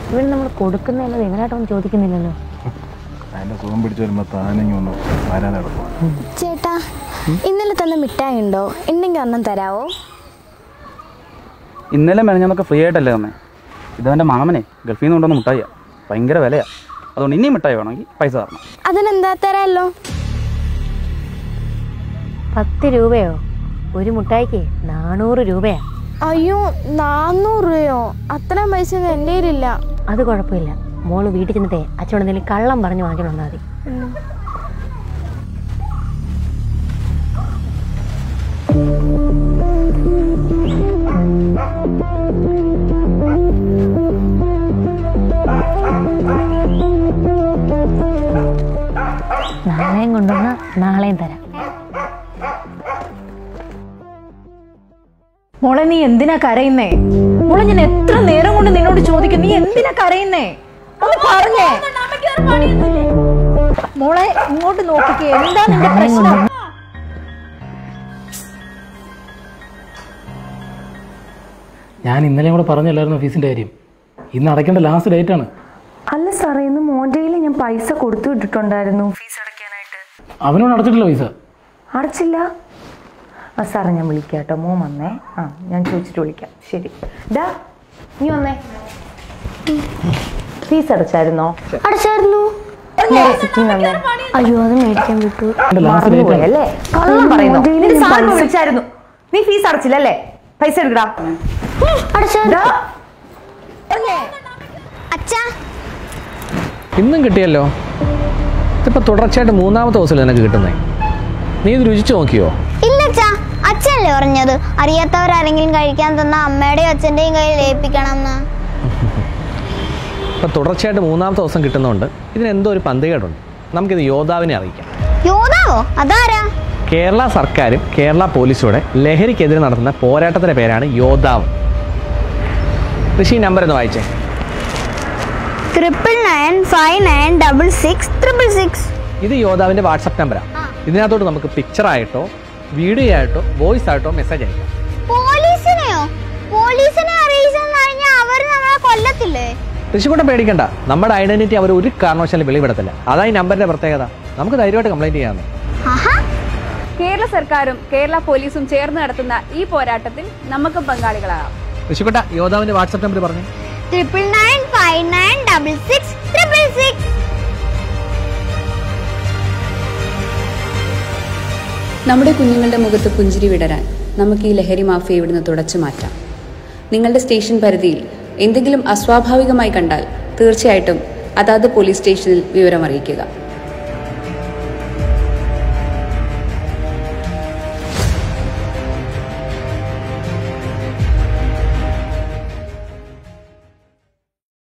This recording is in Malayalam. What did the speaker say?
ഇവന് നമ്മൾ കൊടുക്കുന്നതല്ലാതെ ഇവനായിട്ടൊന്നും ചോദിക്കുന്നില്ലല്ലോ അതിന്റെ സുഖം പിടിച്ചു വരുമ്പോ താനിങ്ങി വന്നു വരാൻ എളുപ്പം ചേട്ടാ ഇന്നലെ തന്ന മിഠായി ഉണ്ടോ ഉണ്ടെങ്കിൽ ഒന്നും തരാവോ ഇന്നലെ മെനഞ്ഞാന്നൊക്കെ ഫ്രീ ആയിട്ടല്ലേ തന്നെ ഇതവൻ്റെ മാമനെ ഗൾഫിൽ നിന്ന് കൊണ്ടുവന്ന മിഠായിയാ ഭയങ്കര വിലയാണ് അതുകൊണ്ട് ഇനിയും മിഠായി വേണമെങ്കിൽ പൈസ തരണം അതിനെന്താ തരാമല്ലോ പത്ത് രൂപയോ ഒരു മുട്ടായിക്ക് നാനൂറ് രൂപയാ അയ്യോ നാന്നൂറ് രൂപയോ അത്രയും പൈസ ഒന്നും എൻ്റെ കയ്യിലില്ല അത് കുഴപ്പമില്ല മോള് വീട്ടിൽ ചെന്നിട്ടേ അച്ഛനോട് എന്തെങ്കിലും കള്ളം പറഞ്ഞ് വാങ്ങിക്കണം വന്നാൽ മതി നാളെയും കൊണ്ടുവന്ന നാളെയും തരാം മോളെ നീ എന്തിനാ കരയുന്നേ മോളെ ഞാൻ എത്ര നേരം കൊണ്ട് നിന്നോട് ചോദിക്കും നീ എന്തിനാ കരയുന്നേ ഒന്ന് പറഞ്ഞേ മോളെ ഇങ്ങോട്ട് നോക്കിക്കേ എന്താ നിന്റെ പ്രശ്നം ഞാൻ ഇന്നലെയും കൂടെ പറഞ്ഞല്ലായിരുന്നു ഫീസിൻ്റെ കാര്യം ഇന്ന് അടയ്ക്കേണ്ട ലാസ്റ്റ് ഡേറ്റ് ആണ് അല്ല സാറേ ഇന്ന് മോൻ്റെ കയ്യിൽ ഞാൻ പൈസ കൊടുത്തു വിട്ടിട്ടുണ്ടായിരുന്നു ഫീസ് അടയ്ക്കാനായിട്ട് അവനോട് അടച്ചിട്ടില്ല പൈസ അടച്ചില്ല ആ സാറേ ഞാൻ വിളിക്കാം കേട്ടോ മോൻ വന്നേ ആ ഞാൻ ചോദിച്ചിട്ട് വിളിക്കാം ശരി ഡാ നീ വന്നേ ഫീസ് അടച്ചായിരുന്നോ അടച്ചായിരുന്നു സിറ്റി വന്നേ അയ്യോ അത് മേടിക്കാൻ വിട്ടു ലാസ്റ്റ് ഡേറ്റ് ആണ് അല്ലേ കള്ളം പറയുന്നു നിന്റെ സാറ് വിളിച്ചായിരുന്നു നീ ഫീസ് അടച്ചില്ലല്ലേ പൈസ എടുക്കടാ അടച്ചായിരുന്നു ഡാ, അച്ഛാ ഇന്നും കിട്ടിയല്ലോ ഇതിപ്പോൾ തുടർച്ചയായിട്ട് മൂന്നാമത്തെ ദിവസമല്ലേ നിനക്ക് കിട്ടുന്നേ നീ ഇത് രുചിച്ചു നോക്കിയോ ഇല്ല അച്ഛാ അച്ഛനല്ലേ പറഞ്ഞത് അറിയാത്തവരാരെങ്കിലും കഴിക്കാൻ തന്ന അമ്മയുടെയും അച്ഛൻ്റെയും കയ്യിൽ ഏൽപ്പിക്കണം എന്ന് ഇപ്പം തുടർച്ചയായിട്ട് മൂന്നാമത്തെ ദിവസം കിട്ടുന്നതുകൊണ്ട് ഇതിനെന്തോ ഒരു പന്തികേടുണ്ട് നമുക്കിത് യോദ്ധാവിനെ അറിയിക്കാം യോദാവോ അതാരാ കേരള സർക്കാരും കേരള പോലീസൂടെ ലഹരിക്കെതിരെ നടത്തുന്ന പോരാട്ടത്തിൻ്റെ പേരാണ് യോദ്ധാവ് ഋഷി നമ്പർ എന്ന് വായിച്ചേ triple nine five nine double six triple six ഇത് യോദ്ധാവിൻ്റെ വാട്സപ്പ് നമ്പറാണ് ഇതിനകത്തോട്ട് നമുക്ക് പിക്ചർ ആയിട്ടോ വീഡിയോ ആയിട്ടോ വോയിസ് ആയിട്ടോ മെസ്സേജ് അയക്കാം പോലീസിനെയോ പോലീസിനെ അറിയിച്ചെന്ന് കഴിഞ്ഞാൽ അവർ നമ്മളെ കൊല്ലത്തില്ലേ ഋഷിക്കൂട്ടം പേടിക്കണ്ട നമ്മുടെ ഐഡന്റിറ്റി അവർ ഒരു കാരണവശാലും വെളിപ്പെടുത്തില്ല അതാ ഈ നമ്പറിന്റെ പ്രത്യേകത നമുക്ക് ധൈര്യമായിട്ട് കംപ്ലൈന്റ് ചെയ്യാമെന്ന് ആഹാ കേരള സർക്കാരും കേരള പോലീസും ചേർന്ന് നടത്തുന്ന ഈ പോരാട്ടത്തിൽ നമുക്കും പങ്കാളികളാകാം ഋഷിക്കുട്ട യോദ്ധാവിന്റെ വാട്സപ്പ് നമ്പർ പറഞ്ഞു triple nine five nine double six triple six നമ്മുടെ കുഞ്ഞുങ്ങളുടെ മുഖത്ത് പുഞ്ചിരി വിടരാൻ നമുക്ക് ഈ ലഹരി മാഫിയ ഇവിടുന്ന് തുടച്ചു മാറ്റാം നിങ്ങളുടെ സ്റ്റേഷൻ പരിധിയിൽ എന്തെങ്കിലും അസ്വാഭാവികമായി കണ്ടാൽ തീർച്ചയായിട്ടും അതാത് പോലീസ് സ്റ്റേഷനിൽ വിവരം അറിയിക്കുക